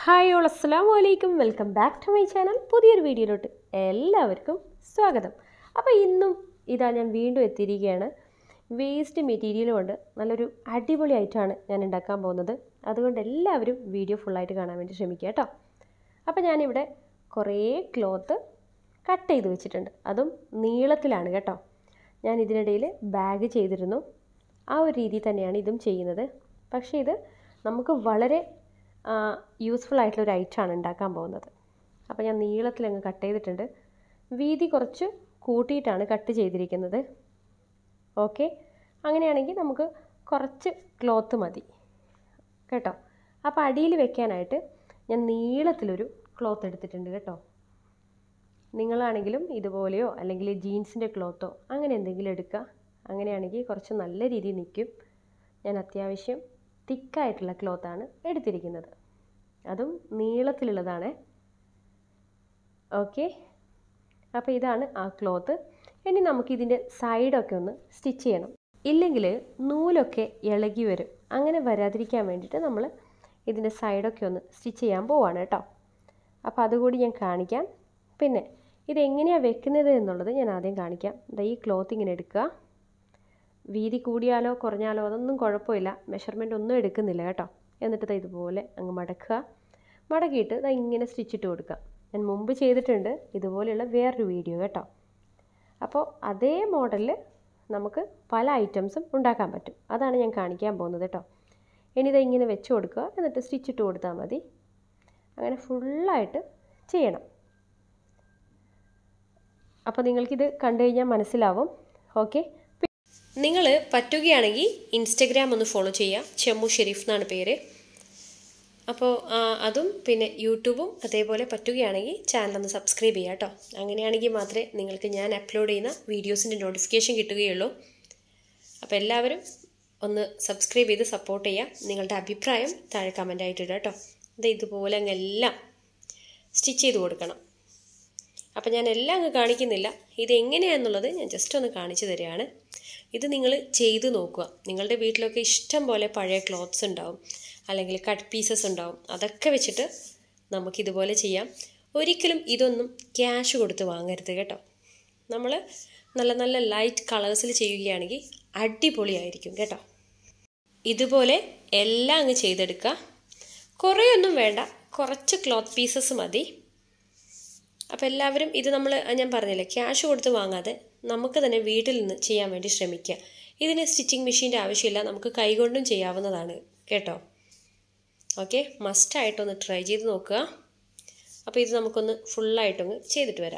hi all അസ്സാം വലൈക്കും welcome back to my channel പുതിയൊരു വീഡിയോയിലോട്ട് എല്ലാവർക്കും സ്വാഗതം അപ്പോൾ ഇന്നും ഇതാ ഞാൻ വീണ്ടും എത്തിയിരിക്കുകയാണ് വേസ്റ്റ് മെറ്റീരിയൽ കൊണ്ട് നല്ലൊരു അടിപൊളി ഐറ്റമാണ് ഞാൻ ഉണ്ടാക്കാൻ പോകുന്നത് അതുകൊണ്ട് എല്ലാവരും വീഡിയോ ഫുള്ളായിട്ട് കാണാൻ വേണ്ടി ശ്രമിക്കുക കേട്ടോ അപ്പോൾ ഞാനിവിടെ കുറേ ക്ലോത്ത് കട്ട് ചെയ്ത് വെച്ചിട്ടുണ്ട് അതും നീളത്തിലാണ് കേട്ടോ ഞാൻ ഇതിനിടയിൽ ബാഗ് ചെയ്തിരുന്നു ആ ഒരു രീതി തന്നെയാണ് ഇതും ചെയ്യുന്നത് പക്ഷേ ഇത് നമുക്ക് വളരെ യൂസ്ഫുൾ ആയിട്ടുള്ള ഒരു ഐറ്റമാണ് ഉണ്ടാക്കാൻ പോകുന്നത് അപ്പോൾ ഞാൻ നീളത്തിൽ അങ്ങ് കട്ട് ചെയ്തിട്ടുണ്ട് വീതി കുറച്ച് കൂട്ടിയിട്ടാണ് കട്ട് ചെയ്തിരിക്കുന്നത് ഓക്കെ അങ്ങനെയാണെങ്കിൽ നമുക്ക് കുറച്ച് ക്ലോത്ത് മതി കേട്ടോ അപ്പോൾ അടിയിൽ വെക്കാനായിട്ട് ഞാൻ നീളത്തിലൊരു ക്ലോത്ത് എടുത്തിട്ടുണ്ട് കേട്ടോ നിങ്ങളാണെങ്കിലും ഇതുപോലെയോ അല്ലെങ്കിൽ ജീൻസിൻ്റെ ക്ലോത്തോ അങ്ങനെ എന്തെങ്കിലും എടുക്കുക അങ്ങനെയാണെങ്കിൽ കുറച്ച് നല്ല രീതിയിൽ നിൽക്കും ഞാൻ അത്യാവശ്യം തിക്കായിട്ടുള്ള ക്ലോത്താണ് എടുത്തിരിക്കുന്നത് അതും നീളത്തിലുള്ളതാണ് ഓക്കെ അപ്പോൾ ഇതാണ് ആ ക്ലോത്ത് ഇനി നമുക്കിതിൻ്റെ സൈഡൊക്കെ ഒന്ന് സ്റ്റിച്ച് ചെയ്യണം ഇല്ലെങ്കിൽ നൂലൊക്കെ ഇളകി വരും അങ്ങനെ വരാതിരിക്കാൻ വേണ്ടിയിട്ട് നമ്മൾ ഇതിൻ്റെ സൈഡൊക്കെ ഒന്ന് സ്റ്റിച്ച് ചെയ്യാൻ പോവാണ് കേട്ടോ അപ്പോൾ അതുകൂടി ഞാൻ കാണിക്കാം പിന്നെ ഇതെങ്ങനെയാണ് വെക്കുന്നത് എന്നുള്ളത് ഞാൻ ആദ്യം കാണിക്കാം ദാ ഈ ക്ലോത്ത് ഇങ്ങനെ എടുക്കുക വീതി കൂടിയാലോ കുറഞ്ഞാലോ അതൊന്നും കുഴപ്പമില്ല മെഷർമെൻ്റ് ഒന്നും എടുക്കുന്നില്ല കേട്ടോ എന്നിട്ട് ദാ ഇതുപോലെ അങ്ങ് മടക്കുക മടക്കിയിട്ട് ദാ ഇങ്ങനെ സ്റ്റിച്ചിട്ട് കൊടുക്കുക ഞാൻ മുമ്പ് ചെയ്തിട്ടുണ്ട് ഇതുപോലെയുള്ള വേറൊരു വീഡിയോ കേട്ടോ അപ്പോൾ അതേ മോഡലിൽ നമുക്ക് പല ഐറ്റംസും ഉണ്ടാക്കാൻ പറ്റും അതാണ് ഞാൻ കാണിക്കാൻ പോകുന്നത് കേട്ടോ ഇനി ഇത് ഇങ്ങനെ വെച്ച് കൊടുക്കുക എന്നിട്ട് സ്റ്റിച്ചിട്ട് കൊടുത്താൽ മതി അങ്ങനെ ഫുള്ളായിട്ട് ചെയ്യണം അപ്പോൾ നിങ്ങൾക്കിത് കണ്ടു കഴിഞ്ഞാൽ മനസ്സിലാവും ഓക്കെ നിങ്ങൾ പറ്റുകയാണെങ്കിൽ ഇൻസ്റ്റഗ്രാം ഒന്ന് ഫോളോ ചെയ്യുക ചെമ്മു ഷെരീഫ് എന്നാണ് പേര് അപ്പോൾ അതും പിന്നെ യൂട്യൂബും അതേപോലെ പറ്റുകയാണെങ്കിൽ ചാനലൊന്ന് സബ്സ്ക്രൈബ് ചെയ്യുക കേട്ടോ അങ്ങനെയാണെങ്കിൽ മാത്രമേ നിങ്ങൾക്ക് ഞാൻ അപ്ലോഡ് ചെയ്യുന്ന വീഡിയോസിൻ്റെ നോട്ടിഫിക്കേഷൻ കിട്ടുകയുള്ളൂ അപ്പോൾ എല്ലാവരും ഒന്ന് സബ്സ്ക്രൈബ് ചെയ്ത് സപ്പോർട്ട് ചെയ്യുക നിങ്ങളുടെ അഭിപ്രായം താഴെ കമൻ്റ് ആയിട്ടിടുക കേട്ടോ ഇത് ഇതുപോലെ അങ്ങ് എല്ലാം സ്റ്റിച്ച് ചെയ്ത് കൊടുക്കണം അപ്പോൾ ഞാൻ എല്ലാം അങ്ങ് കാണിക്കുന്നില്ല ഇത് എങ്ങനെയാണെന്നുള്ളത് ഞാൻ ജസ്റ്റ് ഒന്ന് കാണിച്ചു തരികയാണ് ഇത് നിങ്ങൾ ചെയ്ത് നോക്കുക നിങ്ങളുടെ വീട്ടിലൊക്കെ ഇഷ്ടം പോലെ പഴയ ക്ലോത്ത്സ് ഉണ്ടാവും അല്ലെങ്കിൽ കട്ട് പീസസ് ഉണ്ടാവും അതൊക്കെ വെച്ചിട്ട് നമുക്കിതുപോലെ ചെയ്യാം ഒരിക്കലും ഇതൊന്നും ക്യാഷ് കൊടുത്ത് വാങ്ങരുത് കേട്ടോ നമ്മൾ നല്ല നല്ല ലൈറ്റ് കളേഴ്സിൽ ചെയ്യുകയാണെങ്കിൽ അടിപൊളിയായിരിക്കും കേട്ടോ ഇതുപോലെ എല്ലാം അങ്ങ് ചെയ്തെടുക്കുക കുറേയൊന്നും വേണ്ട കുറച്ച് ക്ലോത്ത് പീസസ് മതി അപ്പോൾ എല്ലാവരും ഇത് നമ്മൾ ഞാൻ പറഞ്ഞില്ലേ ക്യാഷ് കൊടുത്ത് വാങ്ങാതെ നമുക്ക് തന്നെ വീട്ടിൽ നിന്ന് ചെയ്യാൻ വേണ്ടി ശ്രമിക്കുക ഇതിന് സ്റ്റിച്ചിങ് മെഷീൻ്റെ ആവശ്യമില്ല നമുക്ക് കൈകൊണ്ടും ചെയ്യാവുന്നതാണ് കേട്ടോ ഓക്കെ മസ്റ്റായിട്ടൊന്ന് ട്രൈ ചെയ്ത് നോക്കുക അപ്പോൾ ഇത് നമുക്കൊന്ന് ഫുള്ളായിട്ടൊന്ന് ചെയ്തിട്ട് വരാം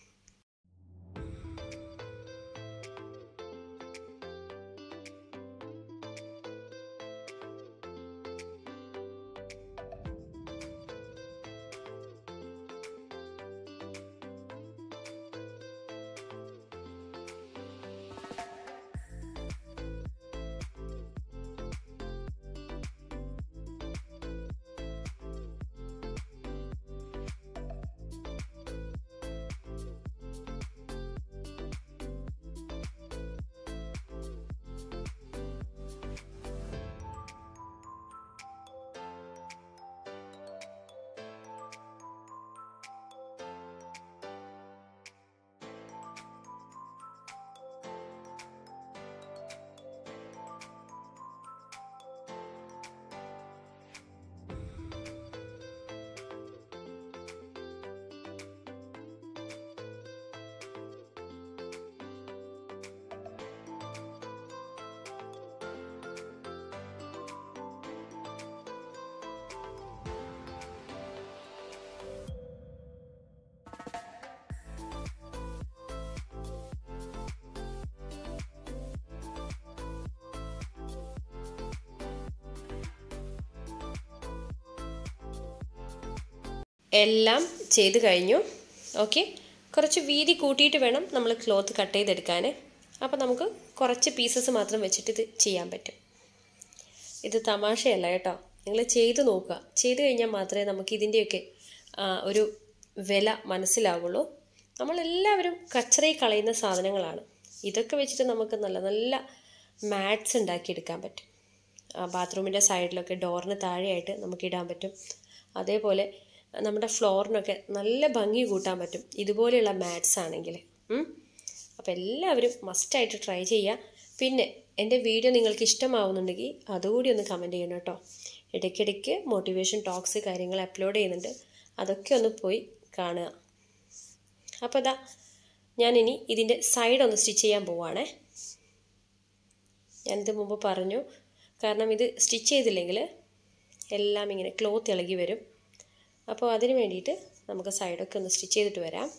എല്ലാം ചെയ്ത് കഴിഞ്ഞു ഓക്കെ കുറച്ച് വീതി കൂട്ടിയിട്ട് വേണം നമ്മൾ ക്ലോത്ത് കട്ട് ചെയ്തെടുക്കാൻ അപ്പോൾ നമുക്ക് കുറച്ച് പീസസ് മാത്രം വെച്ചിട്ട് ഇത് ചെയ്യാൻ പറ്റും ഇത് തമാശയല്ല കേട്ടോ നിങ്ങൾ ചെയ്ത് നോക്കുക ചെയ്ത് കഴിഞ്ഞാൽ മാത്രമേ നമുക്ക് ഇതിൻ്റെയൊക്കെ ഒരു വില മനസ്സിലാവുള്ളൂ നമ്മളെല്ലാവരും കച്ചറയിൽ കളയുന്ന സാധനങ്ങളാണ് ഇതൊക്കെ വെച്ചിട്ട് നമുക്ക് നല്ല നല്ല മാറ്റ്സ് ഉണ്ടാക്കിയെടുക്കാൻ പറ്റും ബാത്റൂമിൻ്റെ സൈഡിലൊക്കെ ഡോറിന് താഴെയായിട്ട് നമുക്ക് ഇടാൻ പറ്റും അതേപോലെ നമ്മുടെ ഫ്ലോറിനൊക്കെ നല്ല ഭംഗി കൂട്ടാൻ പറ്റും ഇതുപോലെയുള്ള മാറ്റ്സ് ആണെങ്കിൽ അപ്പോൾ എല്ലാവരും മസ്റ്റായിട്ട് ട്രൈ ചെയ്യുക പിന്നെ എൻ്റെ വീഡിയോ നിങ്ങൾക്ക് ഇഷ്ടമാവുന്നുണ്ടെങ്കിൽ അതുകൂടി ഒന്ന് കമൻറ്റ് ചെയ്യണം കേട്ടോ ഇടയ്ക്കിടയ്ക്ക് മോട്ടിവേഷൻ ടോക്സ് കാര്യങ്ങൾ അപ്ലോഡ് ചെയ്യുന്നുണ്ട് അതൊക്കെ ഒന്ന് പോയി കാണുക അപ്പോൾ ഇതാ ഞാനിനി ഇതിൻ്റെ സൈഡ് ഒന്ന് സ്റ്റിച്ച് ചെയ്യാൻ പോവാണേ ഞാനിത് മുമ്പ് പറഞ്ഞു കാരണം ഇത് സ്റ്റിച്ച് ചെയ്തില്ലെങ്കിൽ എല്ലാം ഇങ്ങനെ ക്ലോത്ത് ഇളകി വരും അപ്പോൾ അതിന് വേണ്ടിയിട്ട് നമുക്ക് സൈഡൊക്കെ ഒന്ന് സ്റ്റിച്ച് ചെയ്തിട്ട് വരാം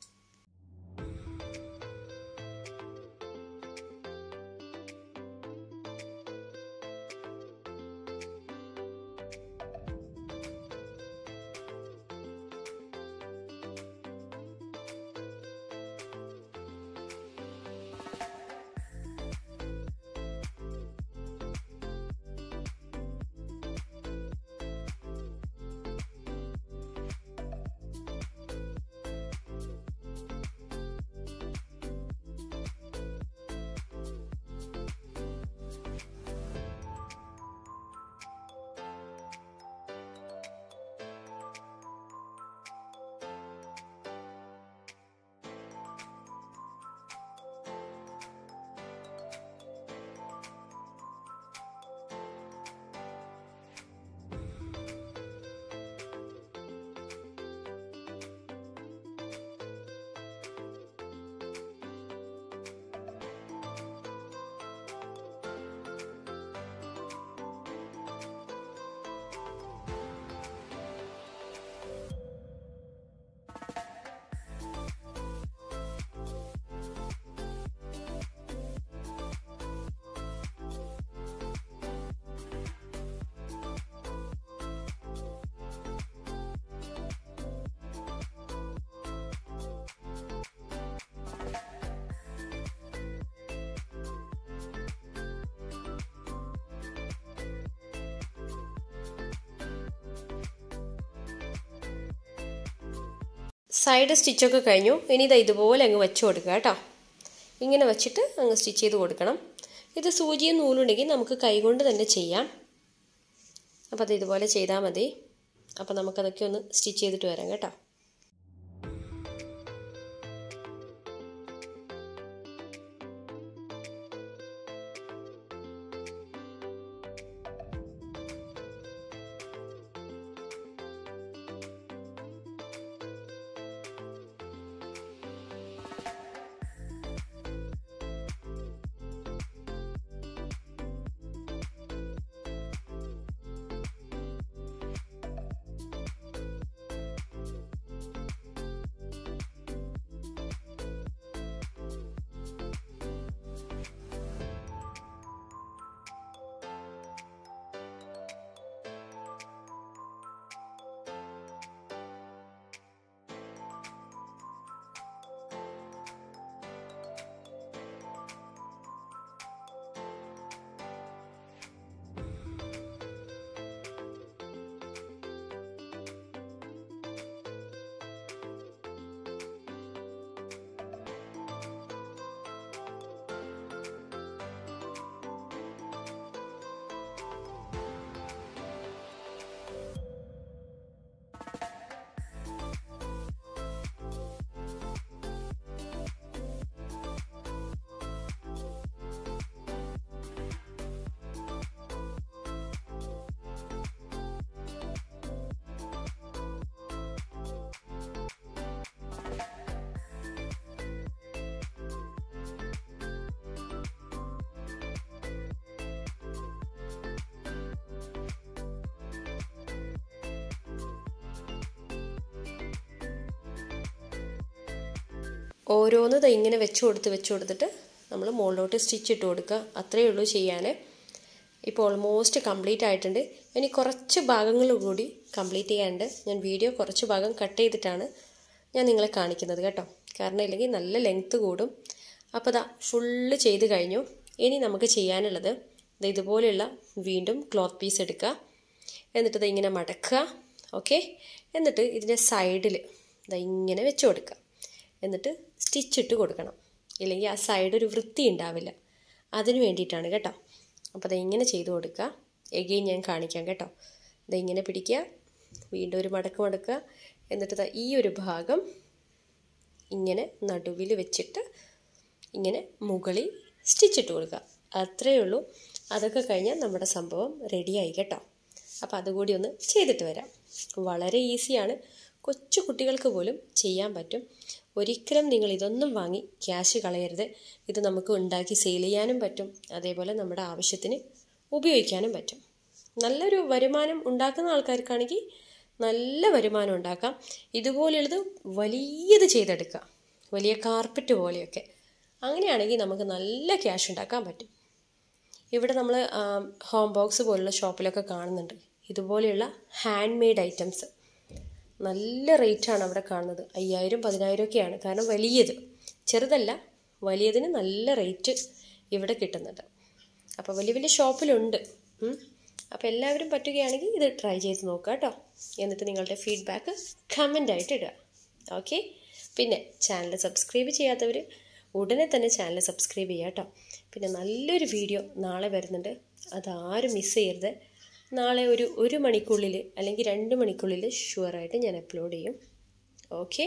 സൈഡ് സ്റ്റിച്ചൊക്കെ കഴിഞ്ഞു ഇനി ഇത് ഇതുപോലെ അങ്ങ് വെച്ച് കൊടുക്കുക കേട്ടോ ഇങ്ങനെ വെച്ചിട്ട് അങ്ങ് സ്റ്റിച്ച് ചെയ്ത് കൊടുക്കണം ഇത് സൂചിയും നൂലുണ്ടെങ്കിൽ നമുക്ക് കൈകൊണ്ട് തന്നെ ചെയ്യാം അപ്പോൾ അത് ഇതുപോലെ ചെയ്താൽ മതി അപ്പോൾ നമുക്കതൊക്കെ ഒന്ന് സ്റ്റിച്ച് ചെയ്തിട്ട് വരാം കേട്ടോ ഓരോന്ന് ദാ ഇങ്ങനെ വെച്ച് കൊടുത്ത് വെച്ച് കൊടുത്തിട്ട് നമ്മൾ മുകളിലോട്ട് സ്റ്റിച്ച് ഇട്ട് കൊടുക്കുക അത്രയേ ഉള്ളൂ ചെയ്യാൻ ഇപ്പോൾ ഓൾമോസ്റ്റ് കംപ്ലീറ്റ് ആയിട്ടുണ്ട് ഇനി കുറച്ച് ഭാഗങ്ങൾ കൂടി കംപ്ലീറ്റ് ചെയ്യാനുണ്ട് ഞാൻ വീഡിയോ കുറച്ച് ഭാഗം കട്ട് ചെയ്തിട്ടാണ് ഞാൻ നിങ്ങളെ കാണിക്കുന്നത് കേട്ടോ കാരണം ഇല്ലെങ്കിൽ നല്ല ലെങ്ത്ത് കൂടും അപ്പോൾ ദാ ഫുള്ള് ചെയ്ത് കഴിഞ്ഞു ഇനി നമുക്ക് ചെയ്യാനുള്ളത് ദാ ഇതുപോലെയുള്ള വീണ്ടും ക്ലോത്ത് പീസ് എടുക്കുക എന്നിട്ട് ഇത് ഇങ്ങനെ മടക്കുക ഓക്കെ എന്നിട്ട് ഇതിൻ്റെ സൈഡിൽ ഇതാ ഇങ്ങനെ വെച്ച് കൊടുക്കുക എന്നിട്ട് സ്റ്റിച്ച് ഇട്ട് കൊടുക്കണം ഇല്ലെങ്കിൽ ആ സൈഡ് ഒരു വൃത്തി ഉണ്ടാവില്ല അതിന് വേണ്ടിയിട്ടാണ് കേട്ടോ അപ്പോൾ അത് ഇങ്ങനെ ചെയ്ത് കൊടുക്കുക എഗെയിൻ ഞാൻ കാണിക്കാം കേട്ടോ ഇത് ഇങ്ങനെ പിടിക്കുക വീണ്ടും ഒരു മടക്ക് മടക്കുക എന്നിട്ട് ദാ ഈ ഒരു ഭാഗം ഇങ്ങനെ നടുവിൽ വെച്ചിട്ട് ഇങ്ങനെ മുകളിൽ സ്റ്റിച്ചിട്ട് കൊടുക്കുക അത്രയേ ഉള്ളൂ അതൊക്കെ കഴിഞ്ഞാൽ നമ്മുടെ സംഭവം റെഡിയായി കേട്ടോ അപ്പോൾ അതുകൂടി ഒന്ന് ചെയ്തിട്ട് വരാം വളരെ ഈസിയാണ് കൊച്ചു കുട്ടികൾക്ക് പോലും ചെയ്യാൻ പറ്റും ഒരിക്കലും നിങ്ങൾ ഇതൊന്നും വാങ്ങി ക്യാഷ് കളയരുത് ഇത് നമുക്ക് ഉണ്ടാക്കി സെയിൽ ചെയ്യാനും പറ്റും അതേപോലെ നമ്മുടെ ആവശ്യത്തിന് ഉപയോഗിക്കാനും പറ്റും നല്ലൊരു വരുമാനം ഉണ്ടാക്കുന്ന ആൾക്കാർക്കാണെങ്കിൽ നല്ല വരുമാനം ഉണ്ടാക്കാം ഇതുപോലെയുള്ളത് വലിയത് ചെയ്തെടുക്കാം വലിയ കാർപ്പറ്റ് പോലെയൊക്കെ അങ്ങനെയാണെങ്കിൽ നമുക്ക് നല്ല ക്യാഷ് ഉണ്ടാക്കാൻ പറ്റും ഇവിടെ നമ്മൾ ഹോം ബോക്സ് പോലുള്ള ഷോപ്പിലൊക്കെ കാണുന്നുണ്ട് ഇതുപോലെയുള്ള ഹാൻഡ് മെയ്ഡ് ഐറ്റംസ് നല്ല റേറ്റാണ് അവിടെ കാണുന്നത് അയ്യായിരം പതിനായിരം ഒക്കെയാണ് കാരണം വലിയത് ചെറുതല്ല വലിയതിന് നല്ല റേറ്റ് ഇവിടെ കിട്ടുന്നുണ്ട് അപ്പോൾ വലിയ വലിയ ഷോപ്പിലുണ്ട് അപ്പോൾ എല്ലാവരും പറ്റുകയാണെങ്കിൽ ഇത് ട്രൈ ചെയ്ത് നോക്കുക കേട്ടോ എന്നിട്ട് നിങ്ങളുടെ ഫീഡ്ബാക്ക് കമൻ്റ് ആയിട്ട് ഇടുക ഓക്കെ പിന്നെ ചാനൽ സബ്സ്ക്രൈബ് ചെയ്യാത്തവർ ഉടനെ തന്നെ ചാനൽ സബ്സ്ക്രൈബ് ചെയ്യുക കേട്ടോ പിന്നെ നല്ലൊരു വീഡിയോ നാളെ വരുന്നുണ്ട് അതാരും മിസ് ചെയ്യരുത് നാളെ ഒരു ഒരു മണിക്കുള്ളിൽ അല്ലെങ്കിൽ രണ്ട് മണിക്കുള്ളിൽ ഷുവറായിട്ട് ഞാൻ അപ്ലോഡ് ചെയ്യും ഓക്കെ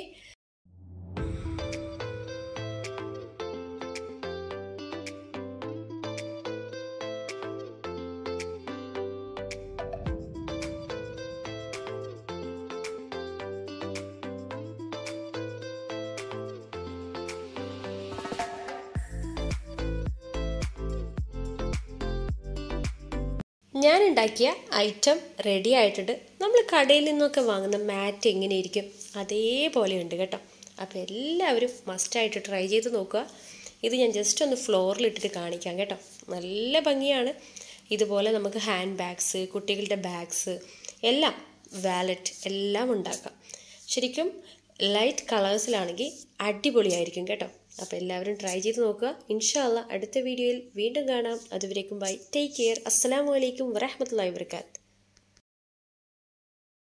ഞാൻ ഉണ്ടാക്കിയ ഐറ്റം റെഡി ആയിട്ടുണ്ട് നമ്മൾ കടയിൽ നിന്നൊക്കെ വാങ്ങുന്ന മാറ്റ് എങ്ങനെയിരിക്കും അതേപോലെ ഉണ്ട് കേട്ടോ അപ്പോൾ എല്ലാവരും മസ്റ്റായിട്ട് ട്രൈ ചെയ്ത് നോക്കുക ഇത് ഞാൻ ജസ്റ്റ് ഒന്ന് ഫ്ലോറിലിട്ടിട്ട് കാണിക്കാം കേട്ടോ നല്ല ഭംഗിയാണ് ഇതുപോലെ നമുക്ക് ഹാൻഡ് ബാഗ്സ് കുട്ടികളുടെ ബാഗ്സ് എല്ലാം വാലറ്റ് എല്ലാം ഉണ്ടാക്കാം ശരിക്കും ലൈറ്റ് കളേഴ്സിലാണെങ്കിൽ അടിപൊളിയായിരിക്കും കേട്ടോ അപ്പോൾ എല്ലാവരും ട്രൈ ചെയ്ത് നോക്കുക ഇൻഷാല്ല അടുത്ത വീഡിയോയിൽ വീണ്ടും കാണാം അതുവരേക്കും ബൈ ടേക്ക് കെയർ അസ്സാം വലൈക്കും വരഹമത്തല്ലാ വർക്കാത്ത്